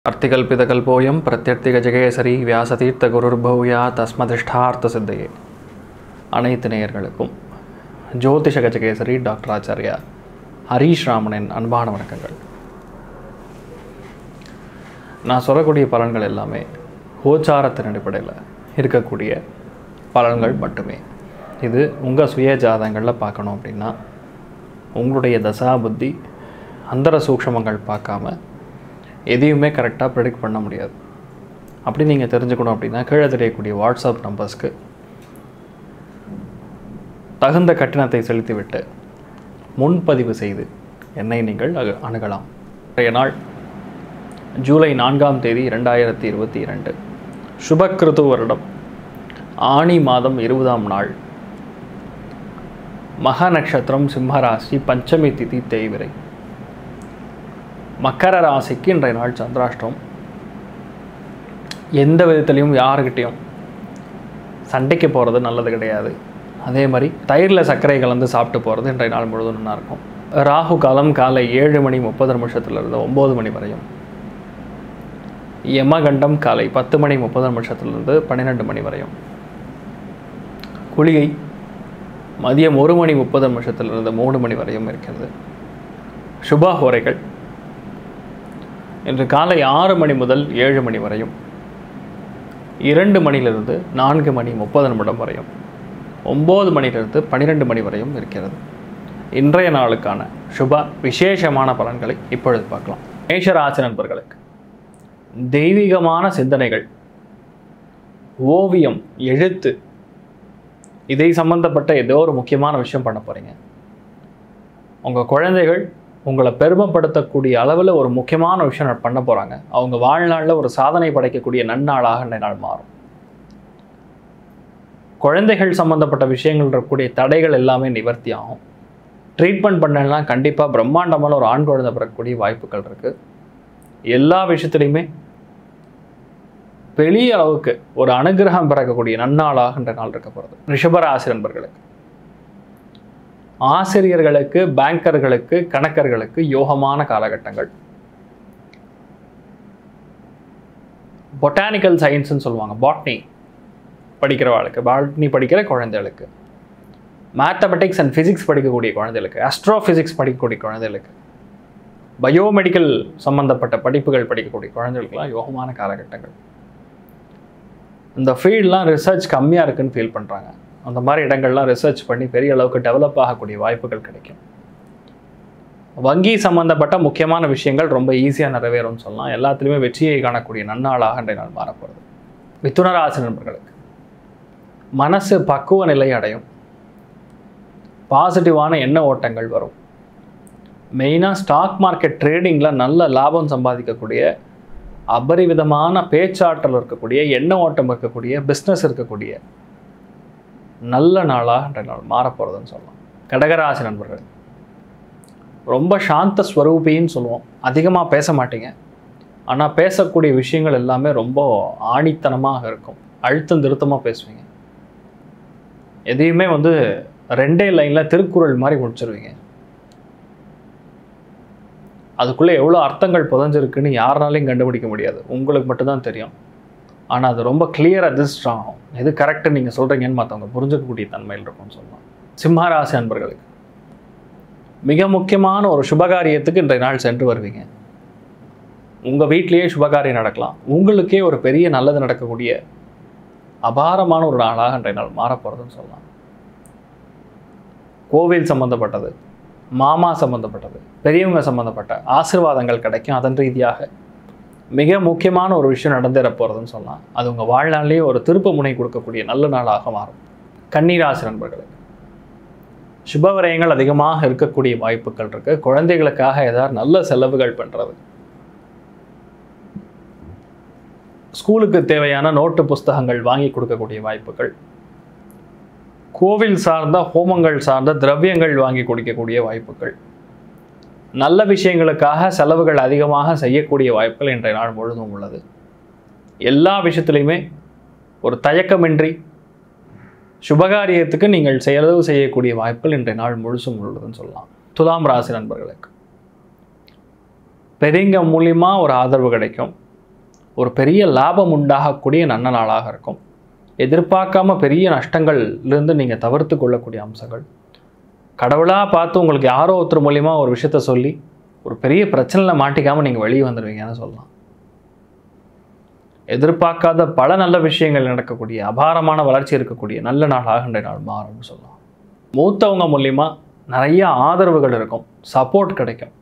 अर्तिकल्पितकल्पोऽयं பிரத்யர்த்திகஜகேசரி வியாசதீர்த்த குருர்பூயா தஸ்மதிஷ்டார்த்த சித்தையே அனைத்து நேயர்களுக்கும் ஜோதிஷ கஜகேசரி டாக்டர் ஆச்சாரியா ஹரீஷ் ராமனின் அன்பான வணக்கங்கள் நான் சொல்லக்கூடிய பலன்கள் எல்லாமே கோச்சாரத்தின் அடிப்படையில் இருக்கக்கூடிய பலன்கள் மட்டுமே இது உங்கள் சுய ஜாதகங்களில் பார்க்கணும் அப்படின்னா உங்களுடைய தசா புத்தி அந்தர சூக்ஷமங்கள் பார்க்காம எதையுமே கரெக்டாக ப்ரெடிக்ட் பண்ண முடியாது அப்படி நீங்கள் தெரிஞ்சுக்கணும் அப்படின்னா கீழே தெரியக்கூடிய வாட்ஸ்அப் நம்பர்ஸ்க்கு தகுந்த கட்டணத்தை செலுத்திவிட்டு முன்பதிவு செய்து என்னை நீங்கள் அகு அணுகலாம் இன்றைய நாள் ஜூலை நான்காம் தேதி ரெண்டாயிரத்தி இருபத்தி இரண்டு சுபக்கிருது வருடம் ஆணி மாதம் இருபதாம் நாள் மகா நட்சத்திரம் சிம்மராசி பஞ்சமி திதி தேய்விரை மக்கர ராசிக்கு இன்றைய நாள் சந்திராஷ்டம் எந்த விதத்துலையும் யாருக்கிட்டேயும் சண்டைக்கு போகிறது நல்லது கிடையாது அதே மாதிரி தயிரில் சர்க்கரை கலந்து சாப்பிட்டு போகிறது இன்றைய நாள் முழுவதும் நல்லா இருக்கும் ராகு காலம் காலை ஏழு மணி முப்பது நிமிஷத்துலேருந்து ஒம்பது மணி வரையும் யமகண்டம் காலை பத்து மணி முப்பது நிமிஷத்துலேருந்து பன்னிரெண்டு மணி வரையும் குளிகை மதியம் ஒரு மணி முப்பது நிமிஷத்துலேருந்து மூணு மணி வரையும் இருக்கிறது சுப ஹோரைகள் இன்று காலை ஆறு மணி முதல் ஏழு மணி வரையும் இரண்டு மணியிலிருந்து நான்கு மணி முப்பது நிமிடம் வரையும் ஒம்பது மணியிலிருந்து பன்னிரெண்டு மணி வரையும் இருக்கிறது இன்றைய நாளுக்கான சுப விசேஷமான பலன்களை இப்பொழுது பார்க்கலாம் மேஷராசி நண்பர்களுக்கு தெய்வீகமான சிந்தனைகள் ஓவியம் எழுத்து இதை சம்பந்தப்பட்ட ஏதோ ஒரு முக்கியமான விஷயம் பண்ண போகிறீங்க உங்கள் குழந்தைகள் உங்களை பெருமைப்படுத்தக்கூடிய அளவில் ஒரு முக்கியமான விஷயம் பண்ண போகிறாங்க அவங்க வாழ்நாளில் ஒரு சாதனை படைக்கக்கூடிய நன்னாளாக இந்த நாள் மாறும் குழந்தைகள் சம்மந்தப்பட்ட விஷயங்கள் இருக்கக்கூடிய தடைகள் எல்லாமே நிவர்த்தி ஆகும் ட்ரீட்மெண்ட் பண்ணலாம் கண்டிப்பாக பிரம்மாண்டமான ஒரு ஆண் குழந்தை பிறக்கக்கூடிய வாய்ப்புகள் இருக்குது எல்லா விஷயத்துலையுமே பெரிய அளவுக்கு ஒரு அனுகிரகம் பிறக்கக்கூடிய நன்னாளாக இந்த நாள் இருக்க போகிறது ரிஷபராசி நண்பர்களுக்கு ஆசிரியர்களுக்கு பேங்கர்களுக்கு கணக்கர்களுக்கு யோகமான காலகட்டங்கள் பொட்டானிக்கல் சயின்ஸ்னு சொல்லுவாங்க பாட்னி படிக்கிறவாளுக்கு பாட்னி படிக்கிற குழந்தைகளுக்கு மேத்தமெட்டிக்ஸ் அண்ட் ஃபிசிக்ஸ் படிக்கக்கூடிய குழந்தைகளுக்கு அஸ்ட்ரோ ஃபிசிக்ஸ் படிக்கக்கூடிய குழந்தைகளுக்கு பயோமெடிக்கல் சம்மந்தப்பட்ட படிப்புகள் படிக்கக்கூடிய குழந்தைகளுக்கெல்லாம் யோகமான காலகட்டங்கள் இந்த ஃபீல்ட்லாம் ரிசர்ச் கம்மியாக இருக்குன்னு ஃபீல் பண்ணுறாங்க அந்த மாதிரி இடங்கள்லாம் ரிசர்ச் பண்ணி பெரிய அளவுக்கு டெவலப் ஆகக்கூடிய வாய்ப்புகள் கிடைக்கும் வங்கி சம்பந்தப்பட்ட முக்கியமான விஷயங்கள் ரொம்ப ஈஸியாக நிறைவேறும்னு சொல்லலாம் எல்லாத்துலேயுமே வெற்றியை காணக்கூடிய நன்னாளாக இன்றைய நாள் மாறப்படுது மிதுனராசி நண்பர்களுக்கு மனசு பக்குவ நிலை அடையும் பாசிட்டிவான எண்ண ஓட்டங்கள் வரும் மெயினாக ஸ்டாக் மார்க்கெட் ட்ரேடிங்கில் நல்ல லாபம் சம்பாதிக்கக்கூடிய அபரிவிதமான பேச்சாற்றல் இருக்கக்கூடிய எண்ண ஓட்டம் இருக்கக்கூடிய பிஸ்னஸ் இருக்கக்கூடிய நல்ல நாளாக இன்றைய நாள் மாறப்போகிறதுன்னு சொல்லலாம் கடகராசி நண்பர்கள் ரொம்ப சாந்த ஸ்வரூபின்னு சொல்லுவோம் அதிகமாக பேச மாட்டீங்க ஆனால் பேசக்கூடிய விஷயங்கள் எல்லாமே ரொம்ப ஆணித்தனமாக இருக்கும் அழுத்தம் திருத்தமாக பேசுவீங்க எதையுமே வந்து ரெண்டே லைனில் திருக்குறள் மாதிரி முடிச்சிருவீங்க அதுக்குள்ளே எவ்வளோ அர்த்தங்கள் புதஞ்சிருக்குன்னு யாருனாலையும் கண்டுபிடிக்க முடியாது உங்களுக்கு மட்டும்தான் தெரியும் ஆனால் அது ரொம்ப கிளியராக அதிர்ஷ்ட் ஆகும் எது கரெக்டு நீங்கள் சொல்கிறீங்கன்னு மற்றவங்க புரிஞ்சுக்கக்கூடிய தன்மையில் இருக்கும்னு சொல்லலாம் சிம்மராசி அன்பர்களுக்கு மிக முக்கியமான ஒரு சுபகாரியத்துக்கு இன்றைய நாள் சென்று வருவீங்க உங்கள் வீட்டிலேயே சுபகாரியம் நடக்கலாம் உங்களுக்கே ஒரு பெரிய நல்லது நடக்கக்கூடிய அபாரமான ஒரு நாளாக இன்றைய நாள் மாறப்போகிறதுன்னு சொல்லலாம் கோவில் சம்மந்தப்பட்டது மாமா சம்மந்தப்பட்டது பெரியவங்க சம்மந்தப்பட்ட ஆசிர்வாதங்கள் கிடைக்கும் அதன் ரீதியாக மிக முக்கியமான ஒரு விஷயம் நடந்தேற போகிறதுன்னு சொல்லலாம் அது உங்கள் வாழ்நாளிலேயே ஒரு திருப்பு முனை கொடுக்கக்கூடிய நல்ல நாளாக மாறும் கன்னிராசி நண்பர்களுக்கு சுபவிரயங்கள் அதிகமாக இருக்கக்கூடிய வாய்ப்புகள் இருக்குது குழந்தைகளுக்காக ஏதாவது நல்ல செலவுகள் பண்ணுறது ஸ்கூலுக்கு தேவையான நோட்டு புஸ்தகங்கள் வாங்கி கொடுக்கக்கூடிய வாய்ப்புகள் கோவில் சார்ந்த ஹோமங்கள் சார்ந்த திரவியங்கள் வாங்கி கொடுக்கக்கூடிய வாய்ப்புகள் நல்ல விஷயங்களுக்காக செலவுகள் அதிகமாக செய்யக்கூடிய வாய்ப்புகள் இன்றைய நாள் முழுதும் உள்ளது எல்லா விஷயத்துலையுமே ஒரு தயக்கமின்றி சுபகாரியத்துக்கு நீங்கள் செலவு செய்யக்கூடிய வாய்ப்புகள் இன்றைய நாள் முழுசும் உள்ளதுன்னு சொல்லலாம் துலாம் ராசி நண்பர்களுக்கு பெரியவங்க மூலியமா ஒரு ஆதரவு கிடைக்கும் ஒரு பெரிய லாபம் உண்டாகக்கூடிய நல்ல நாளாக இருக்கும் எதிர்பார்க்காம பெரிய நஷ்டங்கள்லேருந்து நீங்கள் தவிர்த்து கொள்ளக்கூடிய அம்சங்கள் கடவுளாக பார்த்து உங்களுக்கு யாரோ ஒருத்தர் மூலியமா ஒரு விஷயத்த சொல்லி ஒரு பெரிய பிரச்சனையில் மாட்டிக்காமல் நீங்கள் வெளியே வந்துடுவீங்கன்னு சொல்லலாம் எதிர்பார்க்காத பல நல்ல விஷயங்கள் நடக்கக்கூடிய அபாரமான வளர்ச்சி இருக்கக்கூடிய நல்ல நாளாக இன்றைய நாள் மாறும்னு சொல்லலாம் மூத்தவங்க மூலியமா நிறைய ஆதரவுகள் இருக்கும் சப்போர்ட் கிடைக்கும்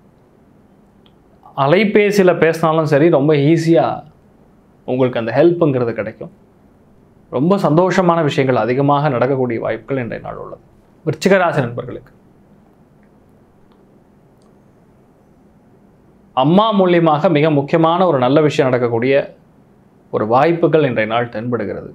அலைபேசியில் பேசினாலும் சரி ரொம்ப ஈஸியாக உங்களுக்கு அந்த ஹெல்ப்புங்கிறது கிடைக்கும் ரொம்ப சந்தோஷமான விஷயங்கள் அதிகமாக நடக்கக்கூடிய வாய்ப்புகள் இன்றைய நாள் உள்ளது விருச்சிக ராசி நண்பர்களுக்கு அம்மா மூலியமாக மிக முக்கியமான ஒரு நல்ல விஷயம் நடக்கக்கூடிய ஒரு வாய்ப்புகள் இன்றைய நாள் தென்படுகிறது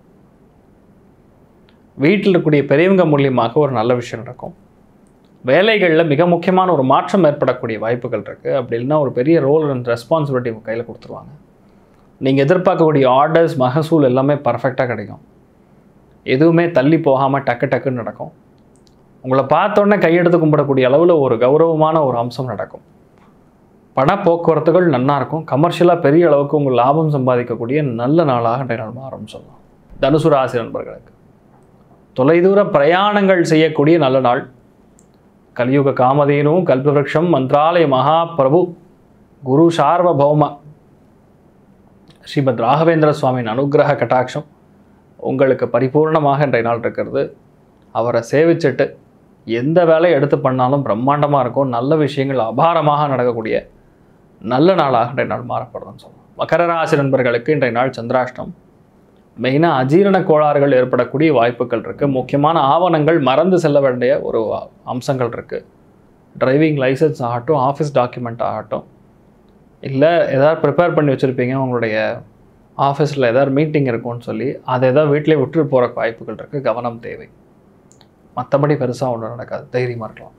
வீட்டில் இருக்கக்கூடிய பெரியவங்க மூலியமாக ஒரு நல்ல விஷயம் நடக்கும் வேலைகளில் மிக முக்கியமான ஒரு மாற்றம் ஏற்படக்கூடிய வாய்ப்புகள் இருக்குது அப்படி இல்லைன்னா ஒரு பெரிய ரோல் அண்ட் ரெஸ்பான்சிபிலிட்டி உங்கள் கையில் கொடுத்துருவாங்க நீங்கள் எதிர்பார்க்கக்கூடிய ஆர்டர்ஸ் மகசூல் எல்லாமே பர்ஃபெக்டாக கிடைக்கும் எதுவுமே தள்ளி போகாமல் டக்கு டக்குன்னு நடக்கும் உங்களை பார்த்தோன்னே கையெடுத்து கும்பிடக்கூடிய அளவில் ஒரு கௌரவமான ஒரு அம்சம் நடக்கும் பண போக்குவரத்துகள் நன்னா இருக்கும் கமர்ஷியலாக பெரிய அளவுக்கு உங்கள் லாபம் சம்பாதிக்கக்கூடிய நல்ல நாளாக இன்றைய நாள் மாறும் சொல்லலாம் தனுசு ராசி நண்பர்களுக்கு தொலைதூர பிரயாணங்கள் செய்யக்கூடிய நல்ல நாள் கலியுக காமதேனு கல்பவருஷம் மந்திராலய மகாபிரபு குரு சார்வபௌம ஸ்ரீமத் ராகவேந்திர சுவாமியின் அனுக்கிரக கட்டாட்சம் உங்களுக்கு பரிபூர்ணமாக இன்றைய நாள் இருக்கிறது அவரை சேவிச்சுட்டு எந்த வேலையை எடுத்து பண்ணாலும் பிரம்மாண்டமாக இருக்கும் நல்ல விஷயங்கள் அபாரமாக நடக்கக்கூடிய நல்ல நாளாக இன்றைய நாள் மாறப்படுறதுன்னு சொல்லலாம் மகர ராசி நண்பர்களுக்கு இன்றைய நாள் சந்திராஷ்டம் மெயினாக அஜீரண கோளாறுகள் ஏற்படக்கூடிய வாய்ப்புகள் இருக்குது முக்கியமான ஆவணங்கள் மறந்து செல்ல வேண்டிய ஒரு அம்சங்கள் இருக்குது டிரைவிங் லைசன்ஸ் ஆகட்டும் ஆஃபீஸ் டாக்குமெண்ட் ஆகட்டும் இல்லை எதாவது ப்ரிப்பேர் பண்ணி வச்சுருப்பீங்க உங்களுடைய ஆஃபீஸில் ஏதாவது மீட்டிங் இருக்கும்னு சொல்லி அதை ஏதாவது வீட்டிலே விட்டுட்டு போகிற வாய்ப்புகள் இருக்குது கவனம் தேவை மற்றபடி பெருசாக ஒன்றும் நடக்காது தைரியமாக இருக்கலாம்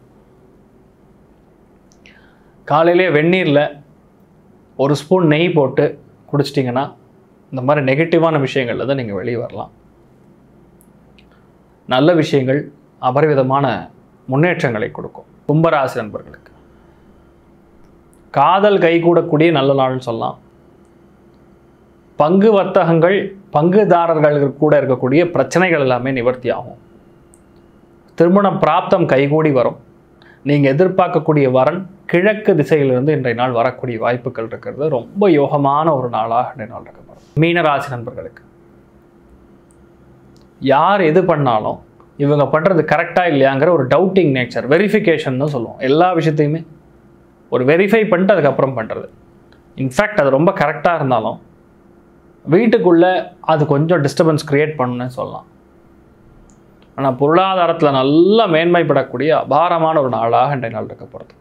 காலையிலே வெந்நீரில் ஒரு ஸ்பூன் நெய் போட்டு குடிச்சிட்டிங்கன்னா இந்த மாதிரி நெகட்டிவான விஷயங்கள்ல தான் நீங்கள் வெளியே வரலாம் நல்ல விஷயங்கள் அபரிவிதமான முன்னேற்றங்களை கொடுக்கும் கும்பராசி நண்பர்களுக்கு காதல் கைகூடக்கூடிய நல்ல நாள்னு சொல்லலாம் பங்கு வர்த்தகங்கள் பங்குதாரர்கள் கூட இருக்கக்கூடிய பிரச்சனைகள் எல்லாமே நிவர்த்தி ஆகும் திருமண பிராப்தம் கைகூடி வரும் நீங்கள் எதிர்பார்க்கக்கூடிய வரன் கிழக்கு திசையிலிருந்து இன்றைய நாள் வரக்கூடிய வாய்ப்புகள் இருக்கிறது ரொம்ப யோகமான ஒரு நாளாக இன்றைய நாள் இருக்கப்படும் மீனராசி நண்பர்களுக்கு யார் எது பண்ணாலும் இவங்க பண்ணுறது கரெக்டாக இல்லையாங்கிற ஒரு டவுட்டிங் நேச்சர் வெரிஃபிகேஷன் தான் சொல்லுவோம் எல்லா விஷயத்தையுமே ஒரு வெரிஃபை பண்ணிட்டு அதுக்கப்புறம் பண்ணுறது இன்ஃபேக்ட் அது ரொம்ப கரெக்டாக இருந்தாலும் வீட்டுக்குள்ளே அது கொஞ்சம் டிஸ்டர்பன்ஸ் க்ரியேட் பண்ணுன்னு சொல்லலாம் ஆனால் பொருளாதாரத்தில் நல்ல மேன்மைப்படக்கூடிய அபாரமான ஒரு நாளாக இன்றைய நாள் இருக்க போகிறது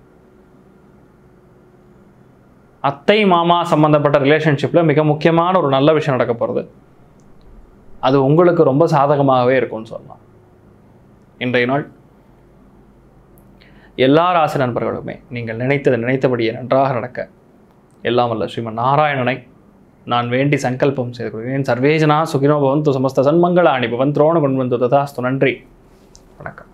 அத்தை மாமா சம்மந்தப்பட்ட ரிலேஷன்ஷிப்பில் மிக முக்கியமான ஒரு நல்ல விஷயம் நடக்க போகிறது அது உங்களுக்கு ரொம்ப சாதகமாகவே இருக்கும்னு சொல்லலாம் இன்றைய நாள் எல்லா ராசி நண்பர்களுமே நீங்கள் நினைத்தது நினைத்தபடியே நன்றாக நடக்க எல்லாம் வல்ல ஸ்ரீமன் நாராயணனை நான் வேண்டி சங்கல்பம் செய்து கொள்கிறேன் சர்வேஜனா சுகினோ பவந்து சமஸ்த சன்மங்களாணி பவன் திரோண கொண்டு வந்து ததாஸ்து நன்றி வணக்கம்